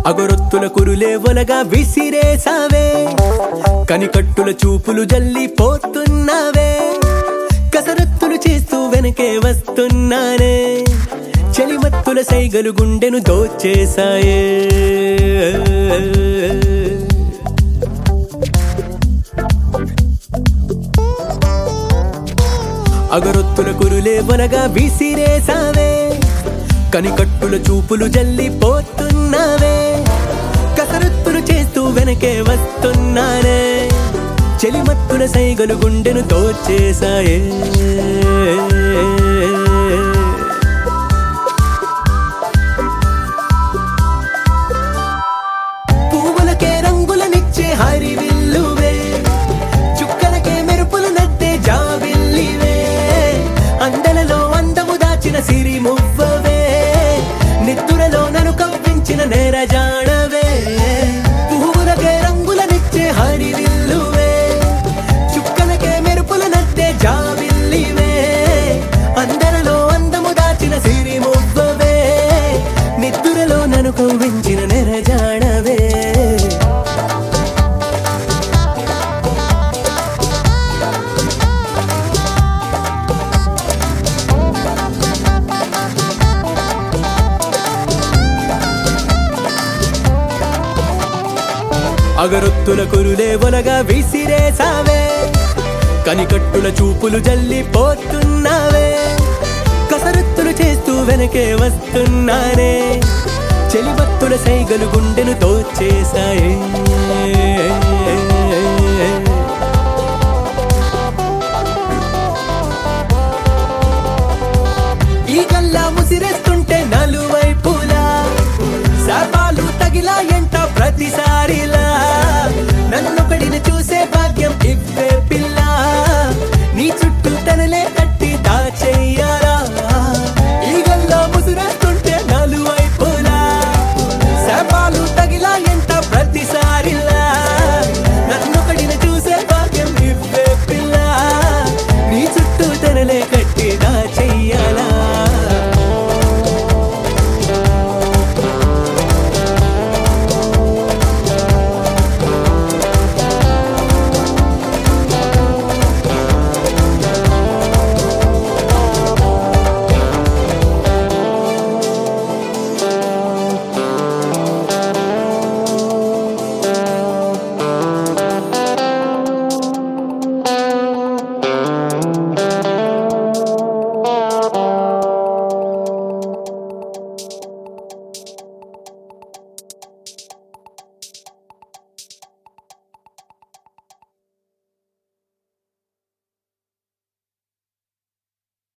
అగరొత్తుల కురులే ఒలగా విసిరేసావే కనికట్టుల చూపులు జల్లి పోతున్నావే కసరత్తులు చేస్తూ వెనకే వస్తున్నానే చలిమత్తుల సైగలు గుండెను దోచేశాయే అగరొత్తుల కురులే వనగా విసిరేసావే కనికట్టుల చూపులు జల్లి పోతున్నావే కసరత్తులు చేస్తూ వెనకే వస్తున్నానే చెలిమత్తుల సైగలు గుండెను దోచేశాయే పువ్వులకే రంగులనిచ్చే హరివిల్లువే చుక్కలకే మెరుపులు నట్టే జాబిల్లివే అందలలో అందము దాచిన సిరి మువ్వవే నిత్తురలో నన్ను కవ్వించిన నేరజాడవే పువ్వులకే రంగులనిచ్చే హరివిల్లువే చుక్కలకే మెరుపుల నట్టే జాబిల్లివే అందరిలో అందము దాచిన సిరి మువ్వవే నిద్దురలో నన్ను కవ్వించిన నెరజాడవే అగరొత్తుల కురులే ఒలగా విసిరేసావే కనికట్టుల చూపులు జల్లి పోతున్నావే కసరత్తులు చేస్తూ వెనకే వస్తున్నానే చెలిబత్తుల సైగలు గుండెను తోచేశాయే